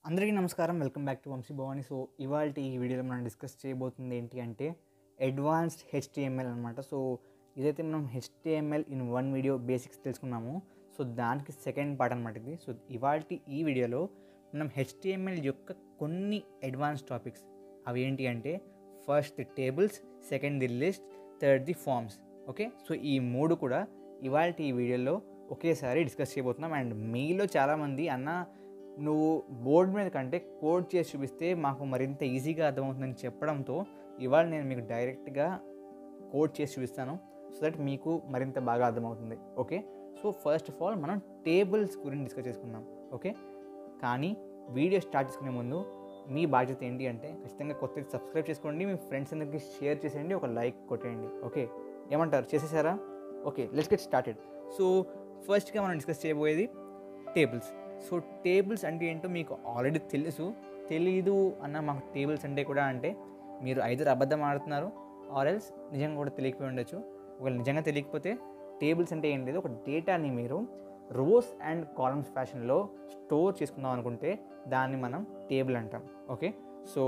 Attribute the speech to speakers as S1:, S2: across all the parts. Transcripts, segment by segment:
S1: అందరికీ నమస్కారం welcome back to Vamshi Bhavani so ఇవాళ ఈ వీడియోలో మనం డిస్కస్ చేయబోతుంది ఏంటి అంటే అడ్వాన్స్డ్ హెచ్టిఎంఎల్ అనమాట సో ఇదైతే మనం HTML in one video basics తెలుసుకున్నాము సో దానికి సెకండ్ పార్ట్ అనమాట ఇది సో ఇవాళ ఈ వీడియోలో మనం హెచ్టిఎంఎల్ యొక్క కొన్ని అడ్వాన్స్ టాపిక్స్ అవి ఏంటి అంటే first the tables second the list third the forms okay so ఈ మూడు కూడా ఇవాళ ఈ వీడియోలో ఒకేసారి డిస్కస్ చేయబోతున్నాం అండ్ మీలో చాలామంది అన్న నువ్వు బోర్డు మీద కంటే కోడ్ చేసి చూపిస్తే మాకు మరింత ఈజీగా అర్థమవుతుందని చెప్పడంతో ఇవాళ నేను మీకు డైరెక్ట్గా కోడ్ చేసి చూపిస్తాను సో దట్ మీకు మరింత బాగా అర్థమవుతుంది okay so first of all మనం టేబుల్స్ గురించి డిస్కస్ చేసుకుందాం ఓకే కానీ వీడియో స్టార్ట్ చేసుకునే ముందు మీ బాధ్యత ఏంటి అంటే ఖచ్చితంగా కొత్తది సబ్స్క్రైబ్ చేసుకోండి మీ ఫ్రెండ్స్ అందరికీ షేర్ చేసేయండి ఒక లైక్ కొట్టేయండి ఓకే ఏమంటారు చేసేసారా okay let's get started so ఫస్ట్గా మనం డిస్కస్ చేయబోయేది టేబుల్స్ సో టేబుల్స్ అంటే ఏంటో మీకు ఆల్రెడీ తెలుసు తెలీదు అన్న మాకు టేబుల్స్ అంటే కూడా అంటే మీరు ఐదరు అబద్ధం ఆడుతున్నారు ఆర్ ఎల్స్ నిజంగా కూడా తెలియకపోయి ఉండొచ్చు ఒకవేళ నిజంగా తెలియకపోతే టేబుల్స్ అంటే ఏం లేదు ఒక డేటాని మీరు రోస్ అండ్ కాలమ్స్ ఫ్యాషన్లో స్టోర్ చేసుకుందాం అనుకుంటే దాన్ని మనం టేబుల్ అంటాం ఓకే సో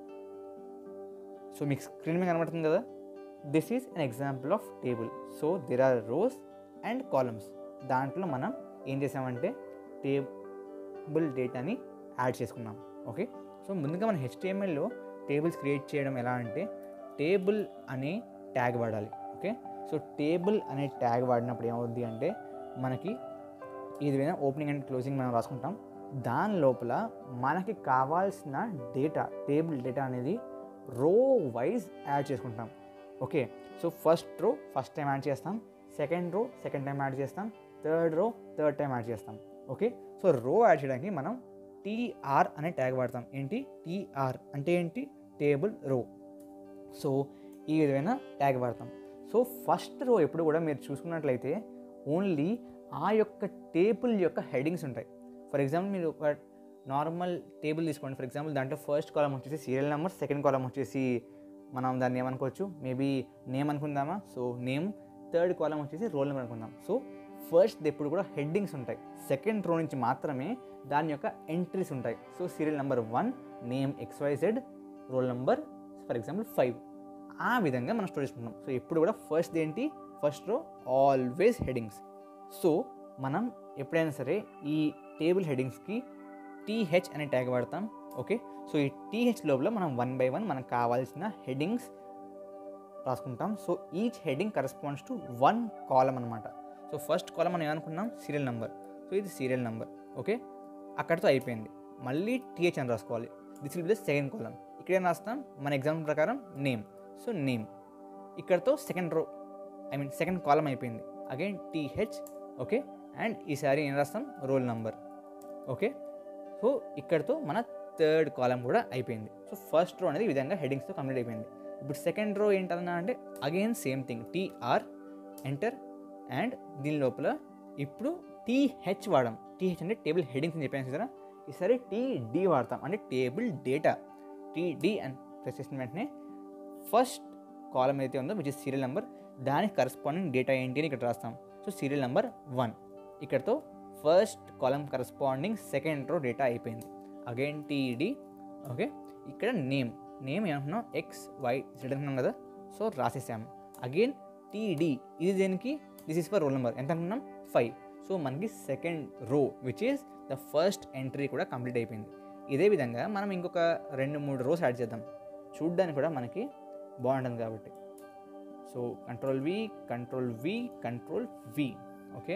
S1: సో మీకు స్క్రీన్ మీద కనబడుతుంది కదా this is an example of table so there are rows and columns దాంట్లో మనం ఏం చేసామంటే టేబుల్ డేటాని యాడ్ చేసుకున్నాం ఓకే సో ముందుగా మనం హెచ్టిఎంఎల్లో టేబుల్స్ క్రియేట్ చేయడం ఎలా అంటే టేబుల్ అనే ట్యాగ్ వాడాలి ఓకే సో టేబుల్ అనే ట్యాగ్ వాడినప్పుడు ఏమవుద్ది అంటే మనకి ఏదైనా ఓపెనింగ్ అండ్ క్లోజింగ్ మనం రాసుకుంటాం దాని లోపల మనకి కావాల్సిన డేటా టేబుల్ డేటా అనేది రో వైజ్ యాడ్ చేసుకుంటాం okay so first row first time add చేస్తాం second row second time add చేస్తాం third row third time add చేస్తాం ఓకే సో రో యాడ్ చేయడానికి మనం టీఆర్ అనే ట్యాగ్ వాడతాం ఏంటి టీఆర్ అంటే ఏంటి టేబుల్ రో సో ఈ విధమైన ట్యాగ్ వాడతాం సో ఫస్ట్ రో ఎప్పుడు కూడా మీరు చూసుకున్నట్లయితే ఓన్లీ ఆ యొక్క టేబుల్ యొక్క హెడింగ్స్ ఉంటాయి ఫర్ ఎగ్జాంపుల్ మీరు ఒక నార్మల్ టేబుల్ తీసుకోండి ఫర్ ఎగ్జాంపుల్ దాంట్లో ఫస్ట్ కాలం వచ్చేసి సీరియల్ నెంబర్ సెకండ్ కాలం వచ్చేసి మనం దాన్ని ఏమనుకోవచ్చు మేబీ నేమ్ అనుకుందామా సో నేమ్ థర్డ్ కాలం వచ్చేసి రోల్ నెంబర్ అనుకుందాం సో ఫస్ట్ ఎప్పుడు కూడా హెడ్డింగ్స్ ఉంటాయి సెకండ్ రో నుంచి మాత్రమే దాని యొక్క ఎంట్రీస్ ఉంటాయి so serial number one name XYZ roll number for example five ఆ విధంగా మనం స్టోర్ చేసుకుంటాం సో ఎప్పుడు కూడా ఫస్ట్ ఏంటి first row always headings so మనం ఎప్పుడైనా సరే ఈ టేబుల్ హెడ్డింగ్స్కి టీహెచ్ అనే ట్యాగ్ వాడతాం ఓకే సో ఈ టీహెచ్ లోపల మనం వన్ బై వన్ మనకు కావాల్సిన హెడ్డింగ్స్ రాసుకుంటాం so each heading corresponds to one column అనమాట సో ఫస్ట్ కాలం మనం ఏమనుకున్నాం సీరియల్ నెంబర్ సో ఇది సీరియల్ నెంబర్ ఓకే అక్కడితో అయిపోయింది మళ్ళీ టీహెచ్ అని రాసుకోవాలి this will be the second column ఇక్కడ ఏం రాస్తాం మన ఎగ్జాంపుల్ ప్రకారం నేమ్ సో నేమ్ ఇక్కడతో second row I mean second column అయిపోయింది అగైన్ టీహెచ్ ఓకే అండ్ ఈసారి ఏం రాస్తాం రోల్ నంబర్ ఓకే సో ఇక్కడతో మన థర్డ్ కాలం కూడా అయిపోయింది సో ఫస్ట్ రో అనేది ఈ విధంగా హెడ్డింగ్స్తో కంప్లీట్ అయిపోయింది ఇప్పుడు సెకండ్ రో ఏంటన్నా అంటే again same thing TR enter and దీని లోపల ఇప్పుడు టీహెచ్ వాడడం టీహెచ్ అంటే టేబుల్ హెడ్డింగ్స్ అని చెప్పాను కదా ఈసారి టీడి వాడతాం అంటే టేబుల్ డేటా టీడి అని ప్రెస్ చేసిన వెంటనే ఫస్ట్ కాలం ఏదైతే ఉందో విచ్ ఇస్ సీరియల్ నెంబర్ దానికి కరస్పాండింగ్ డేటా ఏంటి అని ఇక్కడ రాస్తాం సో సీరియల్ నెంబర్ వన్ ఇక్కడతో first column corresponding second row data అయిపోయింది అగైన్ టీఈడి ఓకే ఇక్కడ నేమ్ నేమ్ ఏమంటున్నాం ఎక్స్ వై జెడ్ అనుకున్నాం కదా సో రాసేసాము అగైన్ టీడి ఇది దేనికి this is for roll number ఎంత అనుకున్నాం ఫైవ్ సో మనకి second row which is the first entry కూడా కంప్లీట్ అయిపోయింది ఇదే విధంగా మనం ఇంకొక రెండు మూడు రోస్ యాడ్ చేద్దాం చూడ్డానికి కూడా మనకి బాగుంటుంది కాబట్టి so control V control V control V okay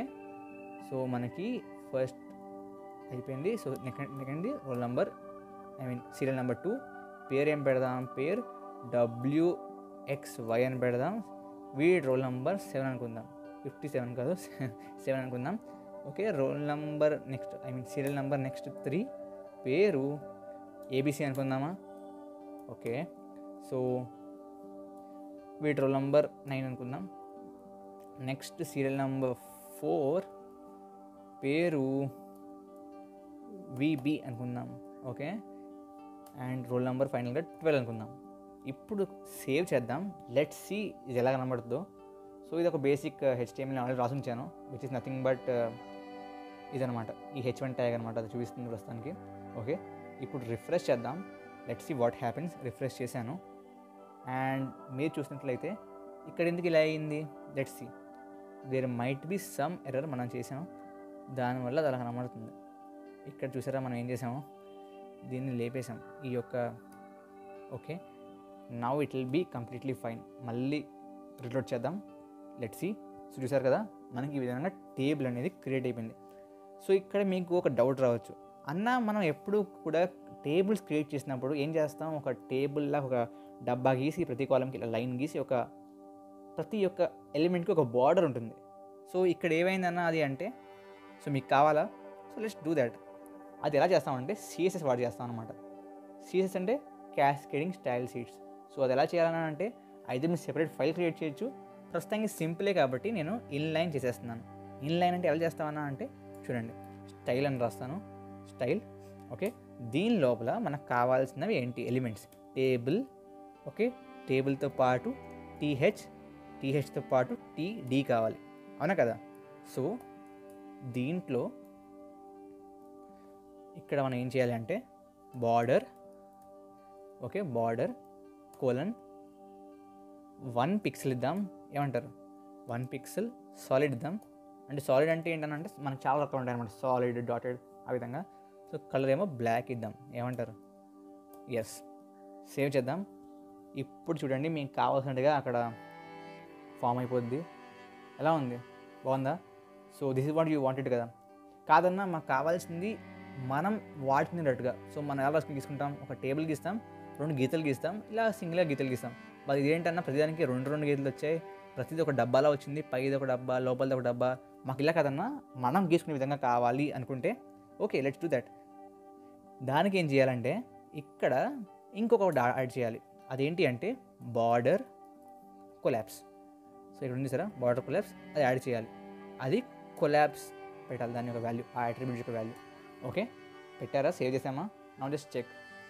S1: so మనకి ఫస్ట్ అయిపోయింది so second second roll number I mean serial number two పేరు ఏం పెడదాం పేరు డబ్ల్యూ ఎక్స్ వై అని పెడదాం వీడి రోల్ నెంబర్ సెవెన్ అనుకుందాం ఫిఫ్టీ సెవెన్ కాదు సెవెన్ అనుకుందాం okay roll number next I mean serial number next three పేరు ఏబీసీ అనుకుందామా ఓకే సో వీటి రోల్ నెంబర్ నైన్ అనుకుందాం నెక్స్ట్ సీరియల్ నెంబర్ ఫోర్ పేరు విబి అనుకుందాం ఓకే అండ్ రోల్ నెంబర్ ఫైనల్గా ట్వెల్వ్ అనుకుందాం ఇప్పుడు సేవ్ చేద్దాం లెట్ సి ఇది ఎలా కనబడుతుందో సో ఇది ఒక బేసిక్ హెచ్టిఎంఎల్ ఆల్రెడీ రాసించాను విచ్ ఇస్ నథింగ్ బట్ ఇదనమాట ఈ హెచ్ వన్ ట్యాగ్ అనమాట అది చూపిస్తుంది ప్రస్తుతానికి ఓకే ఇప్పుడు రిఫ్రెష్ చేద్దాం let's see what happens refresh చేశాను అండ్ మీరు చూసినట్లయితే ఇక్కడ ఎందుకు ఇలా అయింది let's see there might be some error మనం చేసాం దానివల్ల అది అలా కనబడుతుంది ఇక్కడ చూసారా మనం ఏం చేసాము దీన్ని లేపేసాం ఈ యొక్క okay now it will be completely fine మళ్ళీ రిలోడ్ చేద్దాం లెట్ సి సో చూసారు కదా మనకి ఈ విధంగా టేబుల్ అనేది క్రియేట్ అయిపోయింది సో ఇక్కడ మీకు ఒక డౌట్ రావచ్చు అన్న మనం ఎప్పుడు కూడా టేబుల్స్ క్రియేట్ చేసినప్పుడు ఏం చేస్తాం ఒక టేబుల్లా ఒక డబ్బా గీసి ప్రతి కాలంకి ఇలా లైన్ గీసి ఒక ప్రతి ఒక్క ఎలిమెంట్కి ఒక బార్డర్ ఉంటుంది సో ఇక్కడ ఏమైందన్న అది అంటే సో మీకు కావాలా సో లెట్స్ డూ దాట్ అది ఎలా చేస్తామంటే సిఎస్ఎస్ వాడి చేస్తాం అనమాట సిఎస్ఎస్ అంటే క్యాస్కేడింగ్ స్టైల్ సీట్స్ సో అది ఎలా చేయాలని అంటే అయితే మీరు సెపరేట్ ఫైల్ క్రియేట్ చేయొచ్చు ప్రస్తుతానికి సింపులే కాబట్టి నేను ఇన్లైన్ చేసేస్తున్నాను ఇన్లైన్ అంటే ఎలా చేస్తామన్నా అంటే చూడండి స్టైల్ అని రాస్తాను స్టైల్ ఓకే దీని లోపల మనకు కావాల్సినవి ఏంటి ఎలిమెంట్స్ టేబుల్ ఓకే టేబుల్తో పాటు టీహెచ్ టీహెచ్తో పాటు టీడీ కావాలి అవునా కదా సో దీంట్లో ఇక్కడ మనం ఏం చేయాలి అంటే border okay border colon one pixel ఇద్దాం ఏమంటారు వన్ పిక్సెల్ సాలిడ్ ఇద్దాం అంటే సాలిడ్ అంటే ఏంటంటే మనకు చాలా రకాలు ఉంటాయి అనమాట సాలిడ్ డాటెడ్ ఆ విధంగా సో కలర్ ఏమో బ్లాక్ ఇద్దాం ఏమంటారు ఎస్ సేవ్ చేద్దాం ఇప్పుడు చూడండి మీకు కావాల్సినట్టుగా అక్కడ ఫామ్ అయిపోద్ది ఎలా ఉంది బాగుందా so this is what you wanted కదా కాదన్నా మాకు కావాల్సింది మనం వాడుతున్నట్టుగా సో మనం ఎలా రాసుకుని తీసుకుంటాం ఒక టేబుల్ గీస్తాం రెండు గీతలు గీస్తాం ఇలా సింగిల్గా గీతలు గీస్తాం మరి ఇదేంటన్నా ప్రతిదానికి రెండు రెండు గీతలు వచ్చాయి ప్రతిదీ ఒక డబ్బాలా వచ్చింది పైది ఒక డబ్బా లోపలిది ఒక డబ్బా మాకు ఇలా కదన్నా మనం గీసుకునే విధంగా కావాలి అనుకుంటే ఓకే లెట్స్ డూ దట్ దానికి ఏం చేయాలంటే ఇక్కడ ఇంకొక యాడ్ చేయాలి అదేంటి అంటే బార్డర్ కొలాప్స్ సో ఇక్కడ ఉంది సరే బార్డర్ కొలాప్స్ అది యాడ్ చేయాలి అది కొలాప్స్ పెట్టాలి దాని యొక్క వాల్యూ ఆ అట్రిబ్యూట్ యొక్క వాల్యూ ఓకే పెట్టారా సేవ్ చేసామా నౌ జస్ట్ చెక్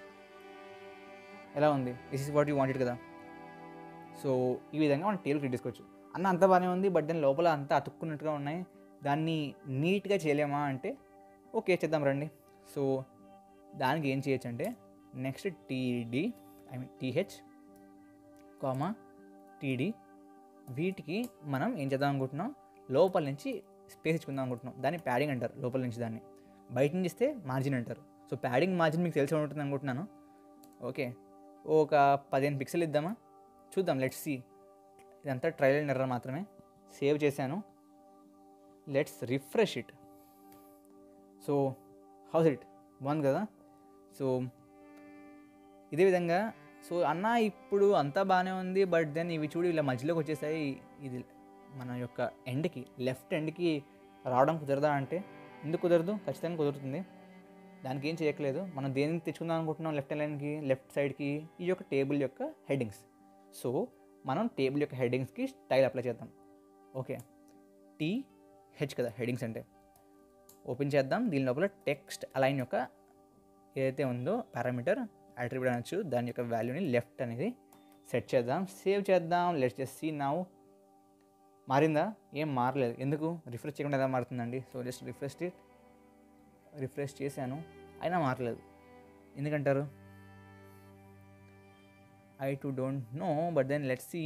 S1: ఎలా ఉంది this is what you wanted కదా సో ఈ విధంగా మనం టేబుల్ క్రియేట్ చేసుకోవచ్చు అన్న అంత బాగానే ఉంది బట్ దాని లోపల అంతా అతుక్కున్నట్టుగా ఉన్నాయి దాన్ని నీట్గా చేయలేమా అంటే ఓకే చేద్దాం రండి సో దానికి ఏం చేయొచ్చు అంటే next TD I mean TH comma TD వీటికి మనం ఏం చేద్దాం అనుకుంటున్నాం లోపల నుంచి స్పేస్ ఇచ్చుకుందాం అనుకుంటున్నాం దాన్ని ప్యాడింగ్ అంటారు లోపల నుంచి దాన్ని బయట నుంచి ఇస్తే మార్జిన్ అంటారు సో ప్యాడింగ్ మార్జిన్ మీకు తెలిసి ఉంటుంది అనుకుంటున్నాను ఓకే ఒక పదిహేను పిక్సెల్ ఇద్దామా చూద్దాం లెట్స్ సి ఇదంతా ట్రయల్ అండ్ ఎర్రర్ మాత్రమే సేవ్ చేశాను let's refresh it so how's it బాగుంది కదా సో ఇదే విధంగా సో అన్న ఇప్పుడు అంతా బాగానే ఉంది బట్ దెన్ ఇవి చూడు ఇలా మధ్యలోకి వచ్చేసాయి ఇది మన యొక్క ఎండ్కి లెఫ్ట్ ఎండ్కి రావడం కుదరదా అంటే ఎందుకు కుదరదు ఖచ్చితంగా కుదురుతుంది దానికి ఏం చేయట్లేదు మనం దేనికి తెచ్చుకుందాం అనుకుంటున్నాం లెఫ్ట్ లైన్కి లెఫ్ట్ సైడ్కి ఈ యొక్క టేబుల్ యొక్క హెడ్డింగ్స్ సో మనం టేబుల్ యొక్క హెడ్డింగ్స్కి స్టైల్ అప్లై చేద్దాం ఓకే టీ హెచ్ కదా హెడ్డింగ్స్ అంటే ఓపెన్ చేద్దాం దీని లోపల టెక్స్ట్ అలైన్ యొక్క ఏదైతే ఉందో పారామీటర్ అట్రిబ్యూట్ అనొచ్చు దాని యొక్క వాల్యూని లెఫ్ట్ అనేది సెట్ చేద్దాం సేవ్ చేద్దాం లెట్స్ జస్ట్ సీ నౌ మారిందా ఏం మారలేదు ఎందుకు రిఫ్రెష్ చేయకుండా ఎలా మారుతుందండి so just refresh it refresh చేశాను అయినా మారలేదు ఎందుకంటారు I too don't know but then let's see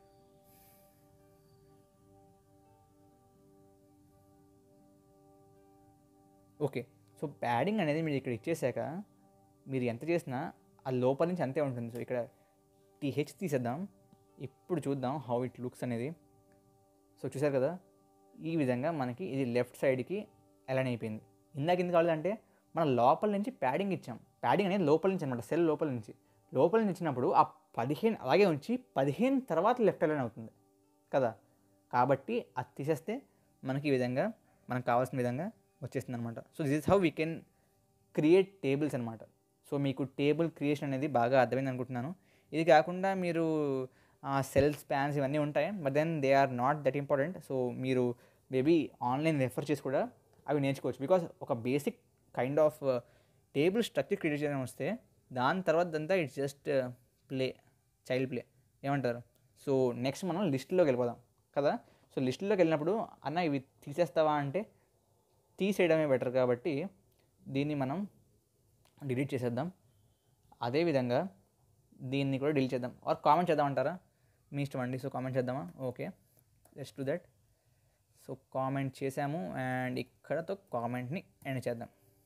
S1: okay so padding అనేది మీరు ఇక్కడ ఇచ్చేసాక మీరు ఎంత చేసినా ఆ లోపల నుంచి అంతే ఉంటుంది సో ఇక్కడ టీహెచ్ తీసేద్దాం ఇప్పుడు చూద్దాం హౌ ఇట్ లుక్స్ అనేది సో చూసారు కదా ఈ విధంగా మనకి ఇది లెఫ్ట్ సైడ్కి అలైన్ అయిపోయింది ఇందాక ఎందుకు కావాలంటే మనం లోపల నుంచి ప్యాడింగ్ ఇచ్చాం ప్యాడింగ్ అనేది లోపల నుంచి అనమాట సెల్ లోపల నుంచి లోపల నుంచి ఇచ్చినప్పుడు ఆ పదిహేను అలాగే ఉంచి పదిహేను తర్వాత లెఫ్ట్ అలైన్ అవుతుంది కదా కాబట్టి అది తీసేస్తే మనకి ఈ విధంగా మనకు కావాల్సిన విధంగా వచ్చేస్తుంది అనమాట so this is how we can create tables అనమాట సో మీకు టేబుల్ క్రియేషన్ అనేది బాగా అర్థమైంది అనుకుంటున్నాను ఇది కాకుండా మీరు సెల్స్ ప్యాన్స్ ఇవన్నీ ఉంటాయి but then they are not that important so మీరు మేబీ ఆన్లైన్ రెఫర్ చేసి కూడా అవి నేర్చుకోవచ్చు బికాస్ ఒక basic kind of table structure create చేయడం వస్తే దాని తర్వాత అంతా it's just play child play ఏమంటారు సో నెక్స్ట్ మనం లిస్టులోకి వెళ్ళిపోదాం కదా సో లిస్టులోకి వెళ్ళినప్పుడు అన్న ఇవి తీసేస్తావా అంటే తీసేయడమే బెటర్ కాబట్టి దీన్ని మనం డిలీట్ చేసేద్దాం అదేవిధంగా దీన్ని కూడా డిలీట్ చేద్దాం ఆర్ కామెంట్ చేద్దామంటారా మీ ఇష్టం అండి సో కామెంట్ చేద్దామా okay just to that so comment చేసాము అండ్ ఇక్కడతో కామెంట్ని ఎండ్ చేద్దాం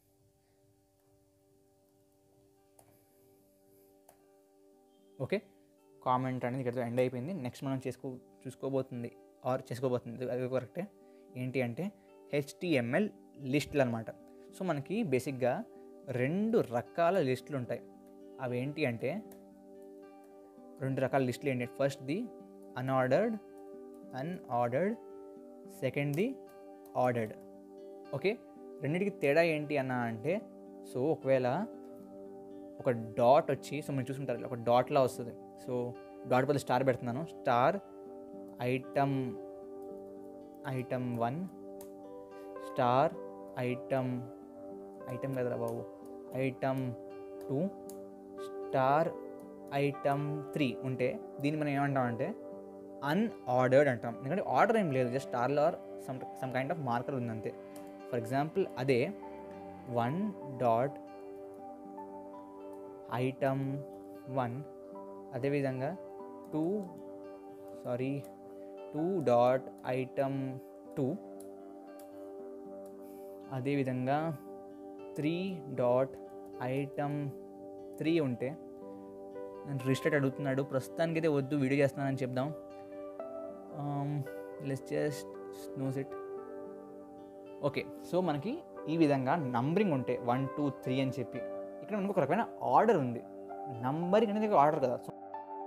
S1: ఓకే కామెంట్ అనేది ఇక్కడతో ఎండ్ అయిపోయింది నెక్స్ట్ మనం చేసుకో చూసుకోబోతుంది ఆర్ చేసుకోబోతుంది అది కరెక్టే ఏంటి అంటే హెచ్టిఎంఎల్ లిస్టులు అనమాట సో మనకి బేసిక్గా రెండు రకాల లిస్టులు ఉంటాయి అవి ఏంటి అంటే రెండు రకాల లిస్టులు ఏంటి first the unordered unordered second the ordered okay రెండింటికి తేడా ఏంటి అన్న అంటే సో ఒకవేళ ఒక డాట్ వచ్చి సో మీరు చూసుకుంటారు ఒక డాట్లా వస్తుంది సో డాట్ బదులు స్టార్ పెడుతున్నాను star item item one star item item కదరా బాబు item two star item three ఉంటే దీన్ని మనం ఏమంటాం అంటే అన్ఆర్డర్డ్ అంటాం ఎందుకంటే ఆర్డర్ ఏం లేదు జస్ట్ స్టార్లో or some some kind of marker ఉందంతే ఫర్ ఎగ్జాంపుల్ అదే వన్ డాట్ ఐటమ్ వన్ అదేవిధంగా two sorry two dot item two అదేవిధంగా త్రీ డాట్ ఐటమ్ త్రీ ఉంటే రిజిస్టర్డ్ అడుగుతున్నాడు ప్రస్తుతానికి అయితే వద్దు వీడియో చేస్తున్నానని చెప్దాం లెస్ జస్ట్ స్నోస్ ఇట్ ఓకే సో మనకి ఈ విధంగా నంబరింగ్ ఉంటే వన్ టూ త్రీ అని చెప్పి ఇక్కడ మనకు ఒక రకమైన ఆర్డర్ ఉంది నంబరింగ్ అనేది ఆర్డర్ కదా సో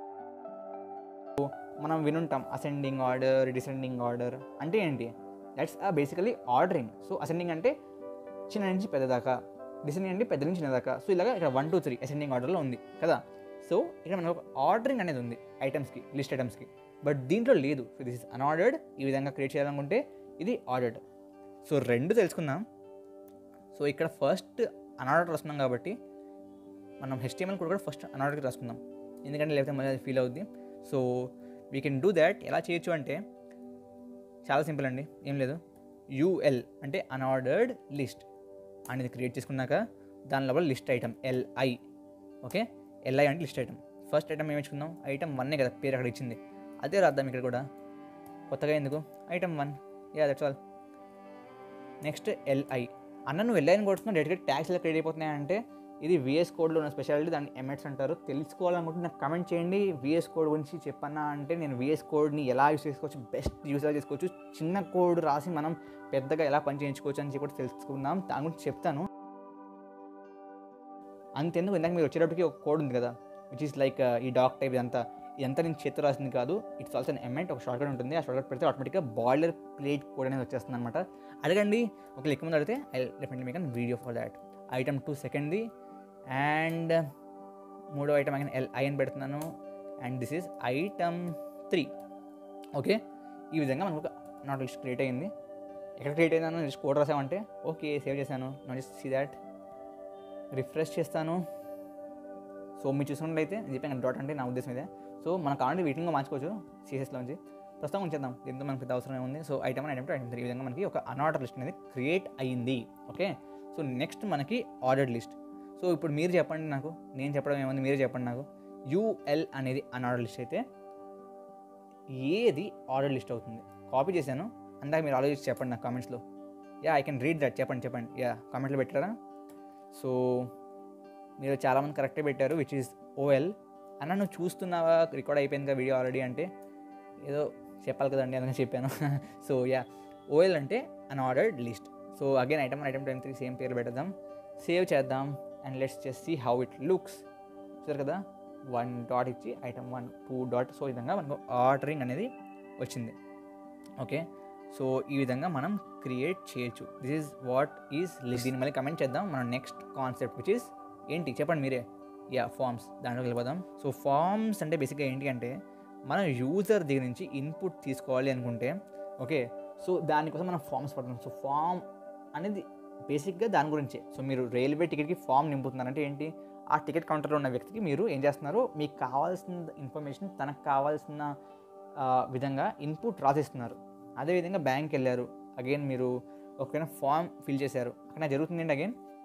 S1: మనం వినుంటాం అసెండింగ్ ఆర్డర్ డిసెండింగ్ ఆర్డర్ అంటే ఏంటి దట్స్ ఆ బేసికలీ ఆర్డరింగ్ సో అసెండింగ్ అంటే చిన్న నుంచి పెద్ద దాకా డిసెండింగ్ అంటే పెద్ద నుంచి చిన్న దాకా సో ఇలాగా ఇక్కడ వన్ టూ త్రీ అసెండింగ్ ఆర్డర్లో ఉంది కదా సో ఇక్కడ మనకు ఒక ఆర్డరింగ్ అనేది ఉంది ఐటమ్స్కి లిస్ట్ ఐటమ్స్కి బట్ దీంట్లో లేదు సో దిస్ ఇస్ అన్ఆర్డర్డ్ ఈ విధంగా క్రియేట్ చేయాలనుకుంటే ఇది ఆర్డర్డ్ సో రెండు తెలుసుకుందాం సో ఇక్కడ ఫస్ట్ అన్ఆర్డర్ రాస్తున్నాం కాబట్టి మనం హెచ్టిఎంఎల్ కూడా ఫస్ట్ అన్ఆర్డర్కి రాసుకుందాం ఎందుకంటే లేకపోతే మళ్ళీ అది ఫీల్ అవుద్ది so we can do that ఎలా చేయొచ్చు అంటే చాలా సింపుల్ అండి ఏం లేదు యూఎల్ అంటే అన్ఆర్డర్డ్ లిస్ట్ అనేది క్రియేట్ చేసుకున్నాక దాని లోపల list item LI okay LI అంటే లిస్ట్ ఐటమ్ ఫస్ట్ ఐటమ్ ఏమి ఇచ్చుకుందాం ఐటమ్ వన్నే కదా పేరు అక్కడ ఇచ్చింది అదే రాద్దాం ఇక్కడ కూడా కొత్తగా ఎందుకు item one ya that's all next LI అన్న నువ్వు ఎల్ఐని కొడుతున్నావు డైరెక్ట్గా ట్యాక్స్ ఎలా క్రియేట్ అయిపోతున్నాయి అంటే ఇది విఎస్ కోడ్లో ఉన్న స్పెషాలిటీ దాన్ని ఎంఎట్స్ అంటారు తెలుసుకోవాలనుకుంటే నాకు కమెంట్ చేయండి విఎస్ కోడ్ గురించి చెప్పన్నా అంటే నేను విఎస్ కోడ్ని ఎలా యూస్ చేసుకోవచ్చు బెస్ట్ యూస్ ఎలా చేసుకోవచ్చు చిన్న కోడ్ రాసి మనం పెద్దగా ఎలా పని చేయించుకోవచ్చు అని చెప్పి తెలుసుకుందాం దాని గురించి చెప్తాను అంతెందుకు ఇందాక మీరు వచ్చేటప్పటికి ఒక కోడ్ ఉంది కదా విచ్ ఈస్ లైక్ ఈ డాక్ టైప్ ఇదంతా ఇదంతా నేను చేతితో రాసింది కాదు ఇట్స్ ఆల్సో ఎమెంట్ ఒక షార్ట్ కట్ ఉంటుంది ఆ షార్ట్ కట్ పెడితే ఆటోమేటిక్గా బాయిలర్ ప్లేట్ కోడ్ అనేది వచ్చేస్తుంది అనమాట అడగండి ఒక లెక్క ముందు అడిగితే I definitely make an video for that item two సెకండ్ది అండ్ మూడో ఐటమ్ ఐకన్ ఎల్ ఐ అని పెడుతున్నాను and this is item three okay ఈ విధంగా మనకు ఒక నాట్ లిస్ట్ క్రియేట్ అయ్యింది ఎక్కడ క్రియేట్ అయిందాను లిస్ట్ కోడ్ రాసామంటే ఓకే సేవ్ చేశాను no just see that refresh చేస్తాను సో మీరు చూసుకున్నట్లయితే నేను చెప్పాను డాట్ అంటే నా ఉద్దేశం ఇదే సో మనకు ఆల్రెడీ వీటింగ్గా మార్చుకోవచ్చు సిఎస్లోంచి ప్రస్తుతం ఉంచేద్దాం దీంతో మనకు పెద్ద అవసరం ఉంది సో ఐటమ్ అని ఐటమ్ టు ఐటమ్ త్రీ ఈ విధంగా మనకి ఒక అన్ఆర్డర్ లిస్ట్ అనేది క్రియేట్ అయ్యింది ఓకే సో నెక్స్ట్ మనకి ఆర్డర్డ్ లిస్ట్ సో ఇప్పుడు మీరు చెప్పండి నాకు నేను చెప్పడం ఏముంది మీరే చెప్పండి నాకు యూఎల్ అనేది అన్ఆర్డర్ లిస్ట్ అయితే ఏది ఆర్డర్ లిస్ట్ అవుతుంది కాపీ చేశాను అందాక మీరు ఆలోచించి చెప్పండి నాకు కామెంట్స్లో ya I can read that చెప్పండి చెప్పండి యా కామెంట్లో పెట్టారా సో మీరు చాలామంది కరెక్టే పెట్టారు విచ్ ఈస్ ఓఎల్ అన్న నువ్వు చూస్తున్నావా రికార్డ్ అయిపోయింది కదా వీడియో ఆల్రెడీ అంటే ఏదో చెప్పాలి కదండి అందుకని చెప్పాను సో యా ఓఎల్ అంటే an ordered list so again item item ten three same పేరు పెడదాం సేవ్ చేద్దాం and let's just see how it looks చూసారు కదా వన్ డాట్ ఇచ్చి item one two dot so ఈ విధంగా మనకు ఆర్డరింగ్ అనేది వచ్చింది ఓకే సో ఈ విధంగా మనం క్రియేట్ చేయొచ్చు దిస్ ఈజ్ వాట్ ఈజ్ దీన్ని మళ్ళీ కమెంట్ చేద్దాం మనం నెక్స్ట్ కాన్సెప్ట్ విచ్ ఈస్ ఏంటి చెప్పండి మీరే యా ఫార్మ్స్ దాంట్లోకి వెళ్ళిపోదాం సో ఫార్మ్స్ అంటే బేసిక్గా ఏంటి అంటే మనం యూజర్ దగ్గర నుంచి ఇన్పుట్ తీసుకోవాలి అనుకుంటే ఓకే సో దానికోసం మనం ఫార్మ్స్ పడుతున్నాం సో ఫామ్ అనేది బేసిక్గా దాని గురించే సో మీరు రైల్వే టికెట్కి ఫామ్ నింపుతున్నారంటే ఏంటి ఆ టికెట్ కౌంటర్లో ఉన్న వ్యక్తికి మీరు ఏం చేస్తున్నారు మీకు కావాల్సిన ఇన్ఫర్మేషన్ తనకు కావాల్సిన ఆ, విధంగా ఇన్పుట్ రాసిస్తున్నారు అదేవిధంగా బ్యాంక్ వెళ్ళారు అగైన్ మీరు ఒక ఫామ్ ఫిల్ చేశారు అక్కడ జరుగుతుంది ఏంటి అగైన్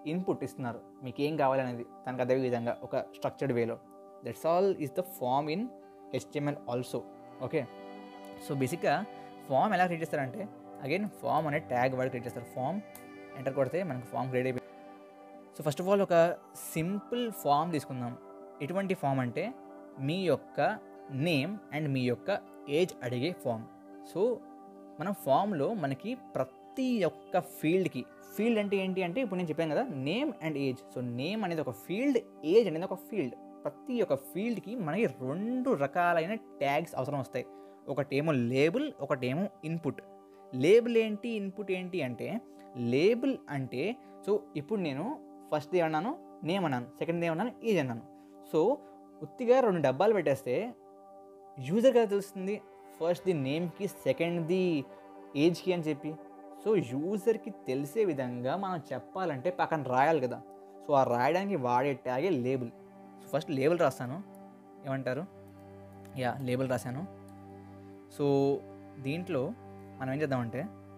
S1: ఇన్పుట్ ఇస్తున్నారు మీకు ఏం కావాలనేది తనకు అదే విధంగా ఒక స్ట్రక్చర్డ్ వేలో that's all is the form in HTML also okay so బేసిక్గా ఫామ్ ఎలా క్రియేట్ చేస్తారంటే అగైన్ ఫామ్ అనే ట్యాగ్ వాడు క్రియేట్ చేస్తారు ఫామ్ ఎంటర్ కొడితే మనకు ఫామ్ క్రియేట్ అయిపోయి సో ఫస్ట్ ఆఫ్ ఆల్ ఒక సింపుల్ ఫామ్ తీసుకుందాం ఎటువంటి ఫామ్ అంటే మీ యొక్క నేమ్ అండ్ మీ యొక్క ఏజ్ అడిగే ఫామ్ సో మన ఫామ్లో మనకి ప్రతి ఒక్క ఫీల్డ్కి ఫీల్డ్ అంటే ఏంటి అంటే ఇప్పుడు నేను చెప్పాను కదా name and age so name అనేది ఒక ఫీల్డ్ ఏజ్ అనేది ఒక ఫీల్డ్ ప్రతి ఒక్క ఫీల్డ్కి మనకి రెండు రకాలైన ట్యాగ్స్ అవసరం వస్తాయి ఒకటేమో లేబుల్ ఒకటేమో ఇన్పుట్ లేబుల్ ఏంటి ఇన్పుట్ ఏంటి అంటే లేబుల్ అంటే సో ఇప్పుడు నేను ఫస్ట్ ఏమన్నాను నేమ్ అన్నాను సెకండ్ ఏమన్నాను ఏజ్ అన్నాను సో ఉత్తిగా రెండు డబ్బాలు పెట్టేస్తే యూజర్ కదా తెలుస్తుంది ఫస్ట్ ది నేమ్కి సెకండ్ ది ఏజ్కి అని చెప్పి సో యూజర్కి తెలిసే విధంగా మనం చెప్పాలంటే పక్కన రాయాలి కదా సో ఆ రాయడానికి వాడే ట్యాగే లేబుల్ సో ఫస్ట్ లేబుల్ రాస్తాను ఏమంటారు యా లేబుల్ రాశాను సో దీంట్లో మనం ఏం చేద్దామంటే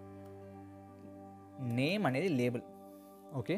S1: నేమ్ అనేది లేబుల్ ఓకే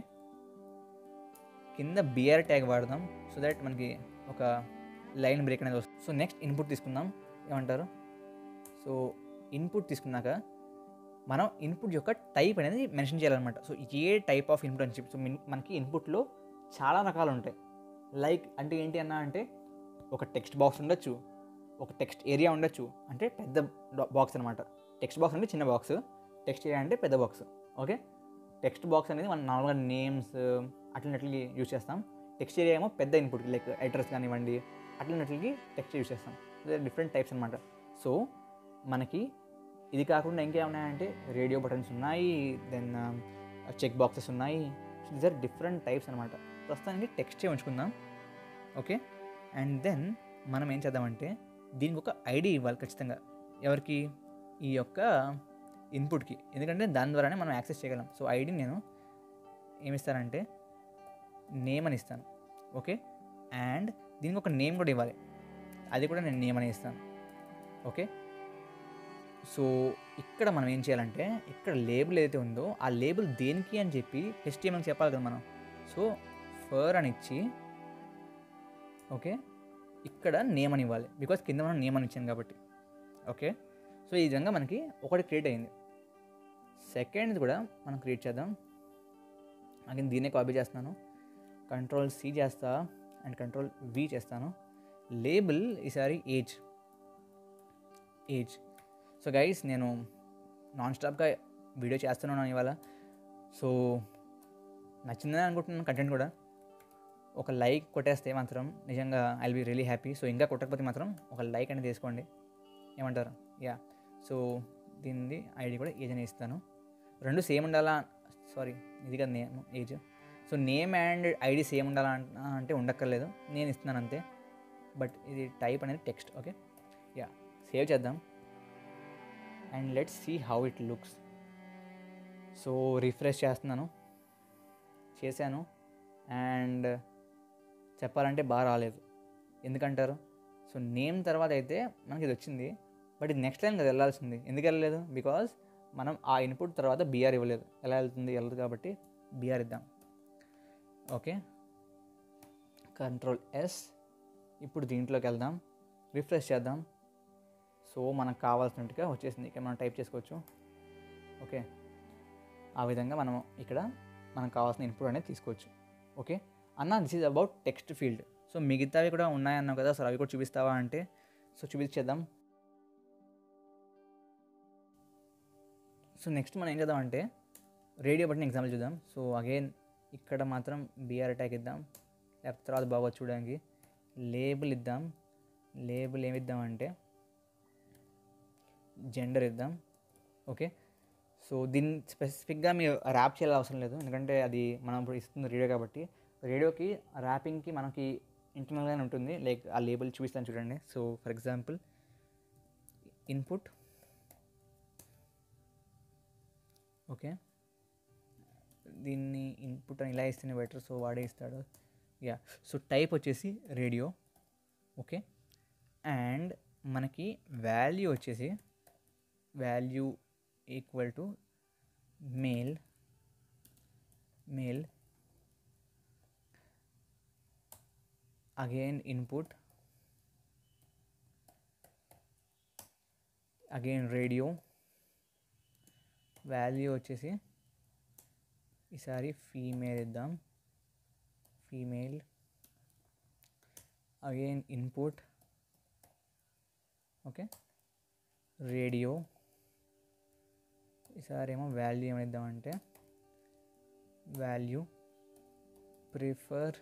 S1: కింద బిఆర్ ట్యాగ్ వాడదాం సో దట్ మనకి ఒక లైన్ బ్రేక్ అనేది వస్తుంది సో నెక్స్ట్ ఇన్పుట్ తీసుకుందాం ఏమంటారు సో ఇన్పుట్ తీసుకున్నాక మనం ఇన్పుట్ యొక్క టైప్ అనేది మెన్షన్ చేయాలన్నమాట so a type of input అని చెప్పి సో మిన్- మనకి ఇన్పుట్లో చాలా రకాలు ఉంటాయి లైక్ అంటే ఏంటి అన్న అంటే ఒక టెక్స్ట్ బాక్స్ ఉండొచ్చు ఒక టెక్స్ట్ ఏరియా ఉండొచ్చు అంటే పెద్ద బాక్స్ అనమాట టెక్స్ట్ బాక్స్ అంటే చిన్న బాక్స్ టెక్స్ట్ ఏరియా అంటే పెద్ద బాక్స్ ఓకే టెక్స్ట్ బాక్స్ అనేది మనం నార్మల్గా నేమ్స్ అట్లనట్లకి యూజ్ చేస్తాం టెక్స్ట్ ఏరియా ఏమో పెద్ద ఇన్పుట్ లైక్ అడ్రస్ కానివ్వండి అట్లనట్లకి టెక్స్ట్ యూజ్ చేస్తాం డిఫరెంట్ టైప్స్ అనమాట సో మనకి ఇది కాకుండా ఇంకేమున్నాయంటే రేడియో బటన్స్ ఉన్నాయి దెన్ చెక్ బాక్సెస్ ఉన్నాయి దీస్ ఆర్ డిఫరెంట్ టైప్స్ అనమాట ప్రస్తుతానికి టెక్స్టే ఉంచుకుందాం ఓకే అండ్ దెన్ మనం ఏం చేద్దామంటే దీనికి ఒక ఐడి ఇవ్వాలి ఖచ్చితంగా ఎవరికి ఈ యొక్క ఇన్పుట్కి ఎందుకంటే దాని ద్వారానే మనం యాక్సెస్ చేయగలం సో ఐడి నేను ఏమిస్తానంటే నేమ్ అని ఇస్తాను ఓకే అండ్ దీనికి ఒక నేమ్ కూడా ఇవ్వాలి అది కూడా నేను నేమ్ అని ఇస్తాను ఓకే సో ఇక్కడ మనం ఏం చేయాలంటే ఇక్కడ లేబుల్ ఏదైతే ఉందో ఆ లేబుల్ దేనికి అని చెప్పి హెచ్టిఎంఎల్ చెప్పాలి కదా మనం సో ఫర్ అని ఇచ్చి ఓకే ఇక్కడ నేమ్ అని ఇవ్వాలి బికాస్ కింద మనం నేమ్ అని ఇచ్చాను కాబట్టి ఓకే సో ఈ విధంగా మనకి ఒకటి క్రియేట్ అయింది సెకండ్ కూడా మనం క్రియేట్ చేద్దాం అగైన్ దీన్నే కాపీ చేస్తున్నాను కంట్రోల్ సి చేస్తా అండ్ కంట్రోల్ వి చేస్తాను లేబుల్ ఈసారి ఏజ్ ఏజ్ సో గైస్ నేను నాన్ స్టాప్గా వీడియో చేస్తున్నాను ఇవాళ సో నచ్చిందని అనుకుంటున్నాను కంటెంట్ కూడా ఒక లైక్ కొట్టేస్తే మాత్రం నిజంగా I be really happy so ఇంకా కొట్టకపోతే మాత్రం ఒక లైక్ అనేది తీసుకోండి ఏమంటారు యా సో దీనిది ఐడి కూడా ఏజ్ అని ఇస్తాను రెండు సేమ్ ఉండాలా సారీ ఇది కదా name age so name and ID same ఉండాలా అంట- అంటే ఉండక్కర్లేదు నేను ఇస్తున్నాను అంతే బట్ ఇది టైప్ అనేది టెక్స్ట్ ఓకే యా సేవ్ చేద్దాం and let's see how it looks so refresh చేస్తున్నాను చేశాను అండ్ చెప్పాలంటే బాగా రాలేదు ఎందుకంటారు సో నేమ్ తర్వాత అయితే మనకి ఇది వచ్చింది బట్ ఇది నెక్స్ట్ లైన్ కదా వెళ్ళాల్సింది ఎందుకు వెళ్ళలేదు బికాజ్ మనం ఆ ఇన్పుట్ తర్వాత బీఆర్ ఇవ్వలేదు ఎలా వెళ్తుంది వెళ్ళదు కాబట్టి బీఆర్ ఇద్దాం ఓకే కంట్రోల్ ఎస్ ఇప్పుడు దీంట్లోకి వెళ్దాం రిఫ్రెష్ చేద్దాం సో మనకు కావాల్సినట్టుగా వచ్చేసింది ఇక్కడ మనం టైప్ చేసుకోవచ్చు ఓకే ఆ విధంగా మనం ఇక్కడ మనకు కావాల్సిన ఇన్పుట్ అనేది తీసుకోవచ్చు ఓకే అన్న this is about text field so మిగతావి కూడా ఉన్నాయన్నావు కదా సార్ అవి కూడా చూపిస్తావా అంటే సో చూపించేద్దాం సో నెక్స్ట్ మనం ఏం చేద్దాం అంటే రేడియో బటన్ ఎగ్జాంపుల్ చూద్దాం సో అగైన్ ఇక్కడ మాత్రం బిఆర్ అటాక్ ఇద్దాం లేకపోతే తర్వాత బాగా చూడడానికి లేబుల్ ఇద్దాం లేబుల్ ఏమి ఇద్దామంటే జెండర్ ఇద్దాం ఓకే సో దీన్ని స్పెసిఫిక్గా మీరు ర్యాప్ చేయాల్సిన అవసరం లేదు ఎందుకంటే అది మనం ఇప్పుడు ఇస్తుంది రేడియో కాబట్టి రేడియోకి ర్యాపింగ్కి మనకి ఇంటర్నల్గానే ఉంటుంది లైక్ ఆ లేబుల్ చూపిస్తాను చూడండి so for example input okay దీన్ని ఇన్పుట్ అని ఇలా ఇస్తేనే బెటర్ సో వాడే ఇస్తాడు యా సో టైప్ వచ్చేసి రేడియో ఓకే అండ్ మనకి వాల్యూ వచ్చేసి value equal to male male again input again radio value వచ్చేసి ఈసారి ఫీమేల్ ఇద్దాం female again input okay radio ఈసారి ఏమో వాల్యూ ఏమిద్దామంటే value prefer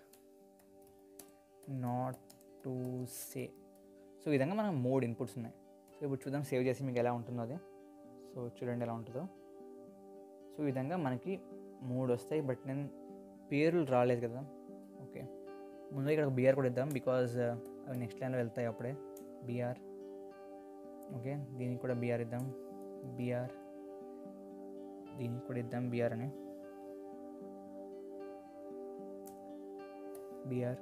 S1: not to say so ఈ విధంగా మనకు మూడు ఇన్పుట్స్ ఉన్నాయి సో ఇప్పుడు చూద్దాం సేవ్ చేసి మీకు ఎలా ఉంటుందో అది సో చూడండి ఎలా ఉంటుందో సో ఈ విధంగా మనకి మూడు వస్తాయి బట్ నేను పేర్లు రాలేదు కదా ఓకే ముందుగా ఇక్కడ బీఆర్ కూడా ఇద్దాం బికాజ్ అవి నెక్స్ట్ లైన్లో వెళ్తాయి అప్పుడే బీఆర్ ఓకే దీనికి కూడా బీఆర్ ఇద్దాం బీఆర్ దీనికి కూడా ఇద్దాం బీఆర్ అని బీఆర్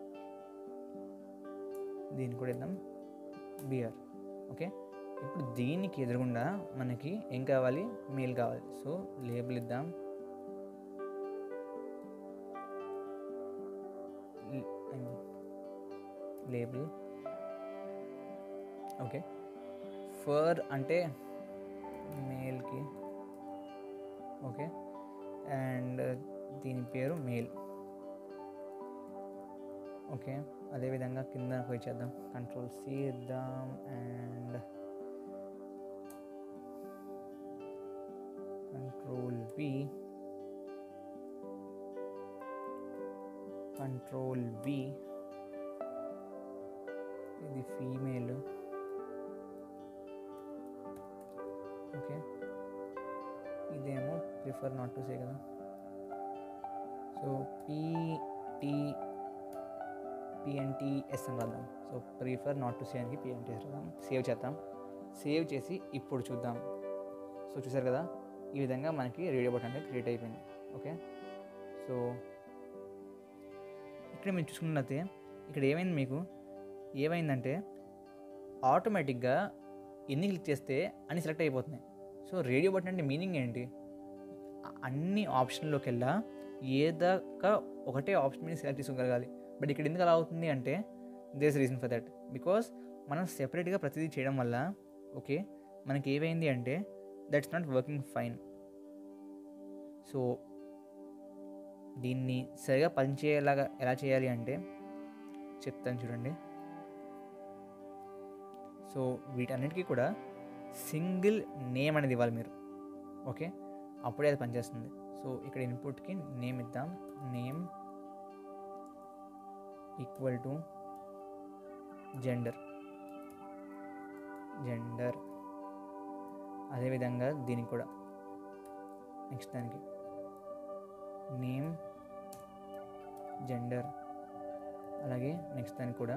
S1: దీనికి కూడా ఇద్దాం బీఆర్ ఓకే ఇప్పుడు దీనికి ఎదురుగుండా మనకి ఏం కావాలి మెయిల్ కావాలి సో లేబుల్ ఇద్దాం లేబుల్ ఓకే ఫర్ అంటే మేల్కి ఓకే అండ్ దీని పేరు మేల్ ఓకే అదేవిధంగా కింద పోయి చేద్దాం కంట్రోల్ సి ఇద్దాం and control V control V ఇది ఫీమేల్ ఓకే ఇదేమో ప్రిఫర్ నాట్ టు సే కదా సో పిటి పిఎన్టీఎస్ అని రాద్దాం so prefer not to say అని పిఎన్టీఎస్ రాద్దాం సేవ్ చేద్దాం సేవ్ చేసి ఇప్పుడు చూద్దాం సో చూసారు కదా ఈ విధంగా మనకి రేడియో బటన్ అనేది క్రియేట్ అయిపోయింది ఓకే సో ఇక్కడ మీరు చూసుకున్నట్లయితే ఇక్కడ ఏమైంది మీకు ఏమైందంటే ఆటోమేటిక్గా ఎన్ని క్లిక్ చేస్తే అన్ని సెలెక్ట్ అయిపోతున్నాయి సో రేడియో బటన్ అంటే మీనింగ్ ఏంటి అ- అన్ని ఆప్షన్లోకి వెళ్ళా ఏదాకా ఒకటే ఆప్షన్ మీద సెలెక్ట్ చేసుకోగలగాలి బట్ ఇక్కడ ఎందుకు అలా అవుతుంది అంటే this reason for that because మనం సెపరేట్గా ప్రతిదీ చేయడం వల్ల ఓకే మనకి ఏమైంది అంటే that's not working fine so దీన్ని సరిగా పనిచేయేలాగా ఎలా చేయాలి అంటే చెప్తాను చూడండి సో వీటన్నిటికీ కూడా సింగిల్ నేమ్ అనేది ఇవ్వాలి మీరు ఓకే అప్పుడే అది పనిచేస్తుంది సో ఇక్కడ ఇన్పుట్కి నేమ్ ఇద్దాం name equal to gender gender అదేవిధంగా దీనికి కూడా నెక్స్ట్ దానికి నేమ్ జెండర్ అలాగే నెక్స్ట్ దానికి కూడా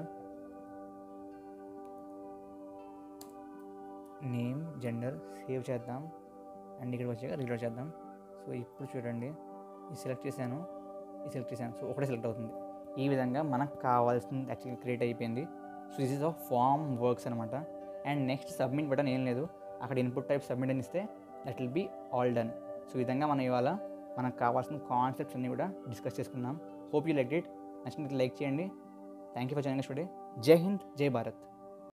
S1: నేమ్ జెండర్ సేవ్ చేద్దాం అండ్ ఇక్కడికి వచ్చాక రీలోడ్ చేద్దాం సో ఇప్పుడు చూడండి ఇది సెలెక్ట్ చేశాను ఇది సెలెక్ట్ చేశాను సో ఒకటే సెలెక్ట్ అవుతుంది ఈ విధంగా మనకు కావాల్సింది యాక్చువల్లీ క్రియేట్ అయిపోయింది so this is of form works అనమాట అండ్ నెక్స్ట్ సబ్మిట్ బటన్ ఏం లేదు అక్కడ ఇన్పుట్ టైప్ సబ్మిట్ అని ఇస్తే that will be all done so ఈ విధంగా మనం ఇవాళ మనకు కావాల్సిన కాన్సెప్ట్స్ అన్నీ కూడా డిస్కస్ చేసుకున్నాం హోప్ యూ లైక్ ఇట్ నచ్చినట్టు లైక్ చేయండి thank you for joining today జై హింద్ జై భారత్